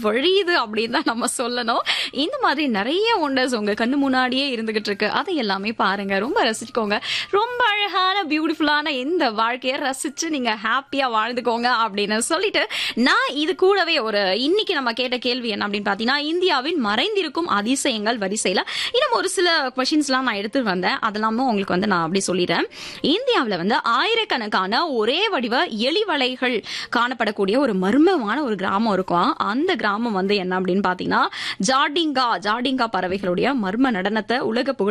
வழியுது அப்படின்னு தான் நம்ம சொல்லணும் இந்த மாதிரி நிறைய ஒண்டர்ஸ் உங்க கண்ணு முன்னாடியே இருந்துகிட்டு இருக்கு அதை எல்லாமே பாருங்க ரொம்ப ரசிச்சுக்கோங்க ரொம்ப அழகான பியூட்டிஃபுல்லான இந்த வாழ்க்கையை ரசிச்சு நீங்க ஹாப்பியா வாழ்ந்துக்கோங்க அப்படின்னு சொல்லிட்டு நான் இது கூடவே ஒரு இன்னைக்கு நம்ம கேட்ட கேள்வி என்ன அப்படின்னு பாத்தீங்கன்னா இந்தியாவின் மறைந்திருக்கும் அதிசயங்கள் வரிசையில இன்னும் ஒரு சில கொஷின்ஸ்லாம் நான் எடுத்து வந்தேன் அதெல்லாமும் உங்களுக்கு வந்து நான் அப்படி சொல்லிடுறேன் இந்தியாவுல வந்து ஆயிரக்கணக்கான ஒரே வடிவ எலி வலைகள் காணப்படக்கூடிய ஒரு மர்மமான ஒரு கிராமம் இருக்கும் அந்த கிராமம் வந்து என்ன அப்படின்னு பாத்தீங்கன்னா ஜாடிங்கா ஜாடிங்கா பறவைகளுடைய மர்ம நடனத்தை உலக புகழ்